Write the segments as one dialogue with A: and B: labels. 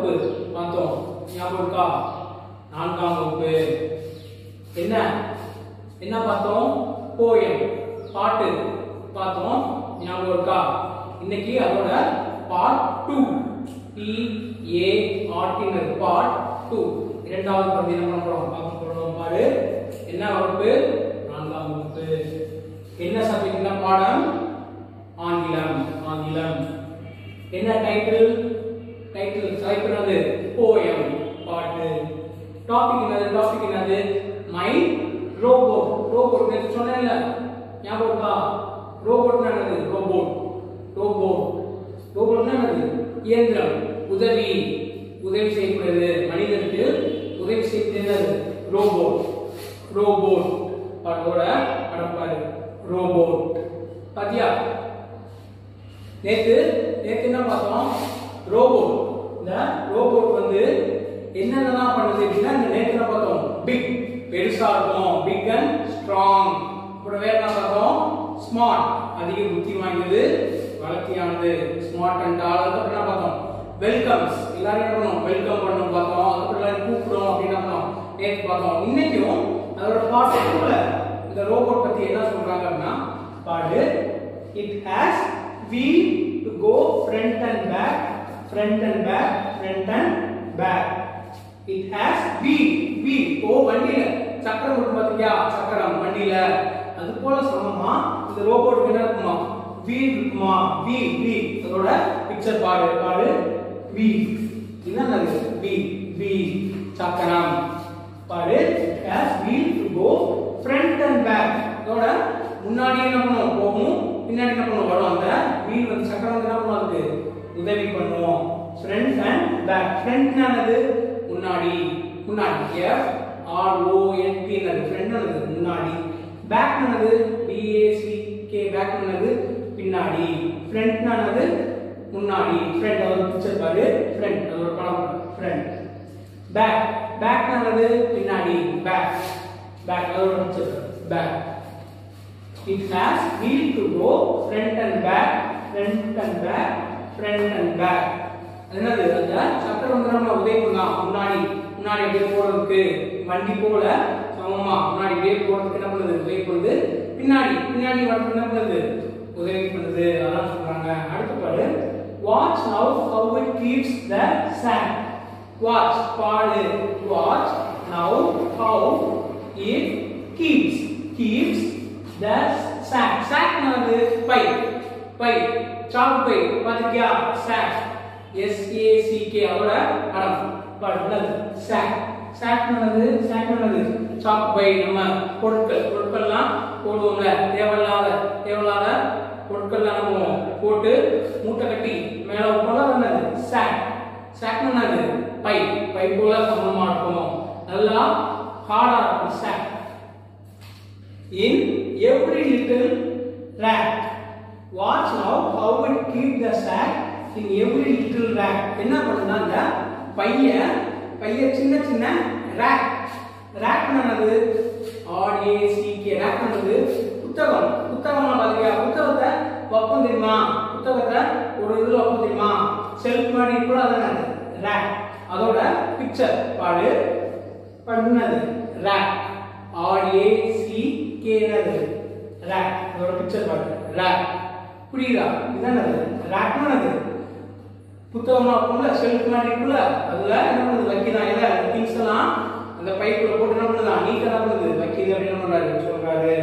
A: வகுப்பு பார்த்தோம் ஞாபகம் இருக்கா நான்காம் வகுப்பு என்ன என்ன பார்த்தோம் போயம் பாட்டு பார்த்தோம் ஞாபகம் இருக்கா இன்னைக்கு அதோட part two B A ordinary part two இரண்டாவது பகுதி என்ன பண்ண போறோம் பார்க்க போறோம் பாரு என்ன வகுப்பு நான்காம் வகுப்பு என்ன சப்ஜெக்ட் என்ன பாடம் ஆங்கிலம் ஆங்கிலம் என்ன டைட்டில் டைட்டில் தலைப்பு என்னது போயம் பாட்டு டாபிக் என்னது டாபிக் என்னது மை ரோபோட் ரோபோட் நேத்து சொன்னேன்ல ஞாபகம் இருக்கா ரோபோட் என்னது ரோபோட் ரோபோட் ரோபோட் என்னது இயந்திரம் உதவி உதவி செய்யக்கூடியது மனிதனுக்கு உதவி செய்யக்கூடியது ரோபோட் ரோபோட் அதோட அடப்பாரு ரோபோட் பாத்தியா நேத்து நேத்து என்ன பார்த்தோம் ரோபோட் இந்த ரோபோட் வந்து என்னென்னலாம் பண்ணுது அப்படின்னா இந்த நேத்து என்ன பார்த்தோம் பிக் பெருசா இருக்கும் பிக் அண்ட் ஸ்ட்ராங் அப்புறம் வேற என்ன பார்த்தோம் ஸ்மார்ட் அதிக புத்தி வாய்ந்தது வளர்த்தியானது ஸ்மார்ட் அண்ட் ஆல் அதுக்கப்புறம் என்ன பார்த்தோம் வெல்கம்ஸ் எல்லாரும் என்ன பண்ணோம் வெல்கம் பண்ணணும் பார்த்தோம் அதுக்கப்புறம் எல்லாரும் கூப்பிடும் அப்படின்னு என்ன பண்ணோம் நேத்து பார்த்தோம் இன்னைக்கும் அதோட பார்ட் டூல இந்த ரோபோட் பத்தி என்ன சொல்றாங்க அப்படின்னா பாடு it has wheel to go front and back front and back front and back it has wheel wheel ஓ வண்டியில சக்கரம் இருக்கு பாத்தீங்களா சக்கரம் வண்டியில அது போல சமமா இந்த ரோபோட்டுக்கு என்ன இருக்குமா வீல் இருக்குமா வீல் வீல் அதோட பிக்சர் பாரு பாரு வீல் என்னது வீல் வீல் சக்கரம் பாரு it has wheel to go front and back அதோட முன்னாடி என்ன பண்ணும் போகும் பின்னாடி என்ன பண்ணும் வரும் அந்த வீல் வந்து சக்கரம் வந்து என்ன பண்ணும் அதுக்கு உதவி பண்ணும் ஃப்ரண்ட் அண்ட் பேக் ஃப்ரண்ட் என்னது முன்னாடி முன்னாடி F R O N P என்னது ஃப்ரண்ட் என்னது முன்னாடி பேக் என்னது D A C K back என்னது பின்னாடி ஃப்ரண்ட் என்னது முன்னாடி ஃப்ரண்ட் அதோட பிக்சர் பாரு ஃப்ரண்ட் அதோட படம் ஃப்ரண்ட் பேக் பேக் என்னது பின்னாடி பேக் பேக் அதோட picture back It has wheel to go front and back, front and back, front and back. அது என்னது அந்த சக்கரம் வந்து நம்ம உதவி பண்ணலாம் முன்னாடி முன்னாடி அப்படியே போறதுக்கு வண்டி போல சமமா முன்னாடி அப்படியே போறதுக்கு என்ன பண்ணுது உதவி பண்ணுது பின்னாடி பின்னாடி வரதுக்கு என்ன பண்ணுது உதவி பண்ணுது அதான் சொல்றாங்க அடுத்து பாரு watch now how it keeps the sand watch பாடு watch now how it keeps keeps the sack sack என்னது பை பை சாக்கு பை பாத்தியா sack s a c k அதோட அடம் என்னது sack sack என்னது sack என்னது சாக்கு பை நம்ம பொருட்கள் பொருட்கள்லாம் போடுவோம்ல தேவையில்லாத தேவையில்லாத பொருட்கள்லாம் நம்ம போட்டு மூட்டை கட்டி மேல வைப்போம்ல அது என்னது sack sack என்னது பை பை போல சமமா இருக்கும் நல்லா ஹார்டா இருக்கும் sack in every little rack. Watch now how it keep the sack in every little rack. என்ன பண்ணுதா இந்த பைய பைய சின்ன சின்ன rack rack என்னது R A C K rack என்னது புத்தகம் புத்தகமா பாத்தியா புத்தகத்தை வைப்போம் தெரியுமா புத்தகத்தை ஒரு இதுல வைப்போம் தெரியுமா செல்ஃப் மாதிரி கூட அதான் rack அதோட பிக்சர் பாடு பண்ணது rack R A C K என்னது ரேக் அதோட பிக்சர் பாருங்க ரேக் புரியுதா இதுதான் ரேக் என்னது புத்தகமா இருக்கும்ல ஷெல்ஃப் மாதிரி இருக்குல்ல அதுல என்ன பண்ணுது வைக்கிறான் இல்ல திங்ஸ் எல்லாம் அந்த பைக்குள்ள போட்டு என்ன பண்ணுதான் நீட்டா என்ன பண்ணுது வைக்கிது அப்படின்னு என்ன பண்றாரு சொல்றாரு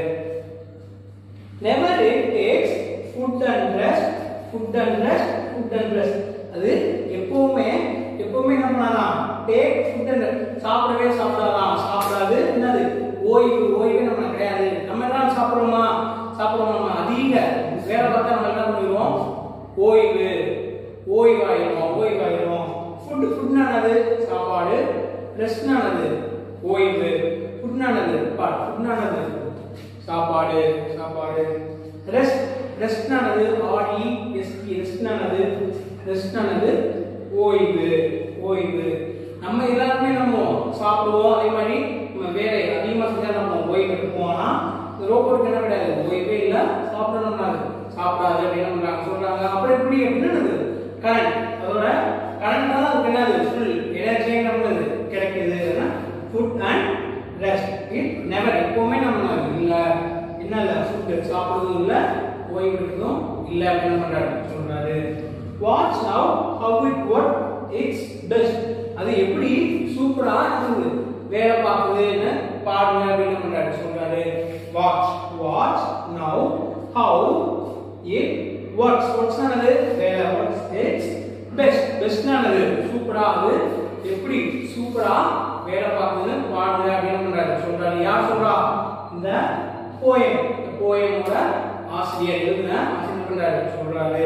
A: never it takes food and rest food and rest food and rest அது எப்பவுமே எப்பவுமே என்ன பண்ணலாம் டேக் ஃபுட் அண்ட் சாப்பிடவே சாப்பிடாதான் சாப்பிடாது என்னது ஓய்வு ஓய்வே நம்ம கிடையாது நம்ம எல்லாம் சாப்பிடுறோமா சாப்பிடுறோம் நம்ம அதிக வேலை பார்த்தா நம்ம என்ன பண்ணிடுவோம் ஓய்வு ஓய்வாயிரும் ஓய்வாயிரும் ஃபுட் ஃபுட்னானது சாப்பாடு ரெஸ்ட்னானது ஓய்வு ஃபுட்னானது பாட் ஃபுட்னானது சாப்பாடு சாப்பாடு ரெஸ்ட் ரெஸ்ட்னானது ஆடி எஸ்டி ரெஸ்ட்னானது ரெஸ்ட்னானது ஓய்வு ஓய்வு நம்ம எல்லாருமே நம்ம சாப்பிடுவோம் அதே மாதிரி நம்ம வேலை அதிகமா செஞ்சா நம்ம ஓய்வு எடுப்போம் ஆனா இந்த ரோபோட்டுக்கு என்ன கிடையாது ஓய்வே இல்ல சாப்பிடணும்னாரு சாப்பிடாது அப்படின்னு பண்றாங்க சொல்றாங்க அப்புறம் எப்படி அப்படின்னு கரண்ட் அதோட கரண்ட் தான் அதுக்கு என்னது இல்ல அப்படின்னு பண்றாரு சொல்றாரு watch now how it work it's best அது எப்படி சூப்பரா இருக்குது வேலை பார்க்குதுன்னு பாருங்க அப்படின்னு பண்றாரு சொல்றாரு watch watch now how it works works ஆனது வேலை ஒர்க்ஸ் இட்ஸ் பெஸ்ட் பெஸ்ட்னானது சூப்பரா அது எப்படி சூப்பரா வேலை பார்க்குதுன்னு பாருங்க அப்படின்னு பண்றாரு சொல்றாரு யார் சொல்றா இந்த போயம் இந்த போயமோட ஆசிரியர் எழுதுன ஆசிரியர் பண்றாரு சொல்றாரு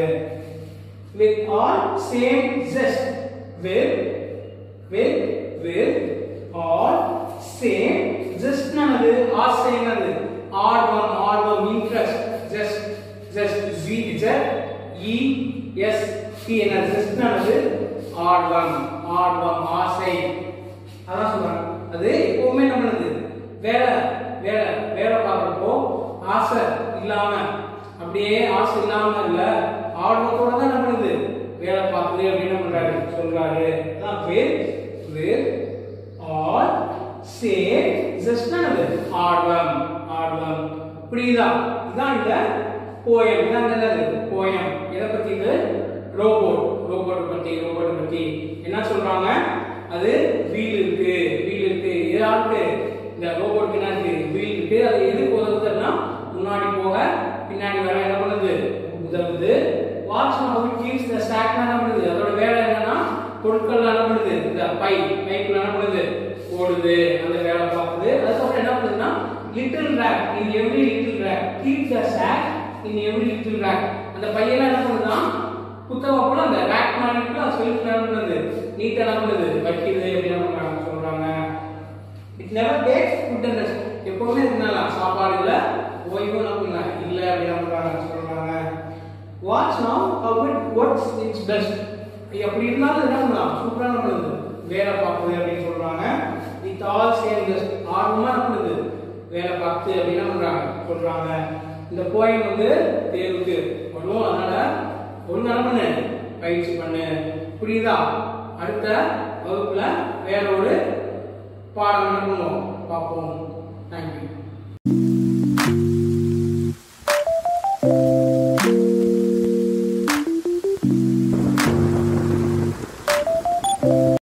A: with all same zest with with with all same zest nanadu ஆசைனது ஆர்வம் ஆர்வம் interest zest zest Z z e s t என ஜஸ்ட் nanadu ஆர்வம் ஆர்வம் ஆசை அதான் சொல்றாங்க அது எப்பவுமே நம்மளுது வேலை வேலை வேலை பார்க்கறப்போ ஆசை இல்லாம அப்படியே ஆசை இல்லாம இல்ல ஆர்வத்தோட தான் நம்மளுது வேலை பார்க்குது அப்படின்னு பண்றாரு சொல்றாரு அதான் பேர் with all same just என்னது ஆர்வம் ஆர்வம் புரியுதா இதான் இந்த போயம் இதான் என்னது போயம் எதை பத்தி இது ரோபோட் ரோபோட் பத்தி ரோபோட் பத்தி என்ன சொல்றாங்க அது வீல் இருக்கு வீல் இருக்கு ஏதாவது இந்த ரோபோட் என்ன இருக்கு வீல் இருக்கு அது எதுக்கு உதவுதுன்னா முன்னாடி போக பின்னாடி வர என்ன பண்ணுது உதவுது வாட்ச் நம்ம கீழ்ஸ் த ஸ்டாக் என்ன பண்ணுது அதோட வேலை என்னன்னா பொருட்கள் என்ன பண்ணுது இந்த பை பைக்குள்ள என்ன பண்ணுது ஓடுது அந்த வேலை பார்க்குது அதுக்கப்புறம் என்ன பண்ணுதுன்னா little rack in every little rack keep the stock in every little rack அந்த பையெல்லாம் என்ன பண்ணுதுன்னா புத்தகம் கூட அந்த ரேக் மாதிரி இருக்கு அது செல்ஃப் என்ன பண்ணுது நீட்டா என்ன பண்ணுது வைக்குது அப்படின்னு பண்றாங்க சொல்றாங்க it never takes food and rest எப்பவுமே இருந்தால சாப்பாடு இல்ல ஓய்வு நம்ம இல்ல அப்படின்னு பண்றாங்க சொல்றாங்க watch now how it works it's best அப்படி இருந்தாலும் என்ன பண்ணலாம் சூப்பரா நம்மளுது வேலை பார்க்குது அப்படின்னு சொல்றாங்க வித் ஆல் சேம் பெஸ்ட் ஆர்வமா நம்மளுது வேலை பார்த்து அப்படின்னு என்ன பண்றாங்க சொல்றாங்க இந்த போயம் வந்து தேர்வுக்கு வரும் அதனால ஒழுங்கா என்ன பண்ணு பயிற்சி பண்ணு புரியுதா அடுத்த வகுப்புல வேற ஒரு பாடம் என்ன பண்ணுவோம் பார்ப்போம் தேங்க்யூ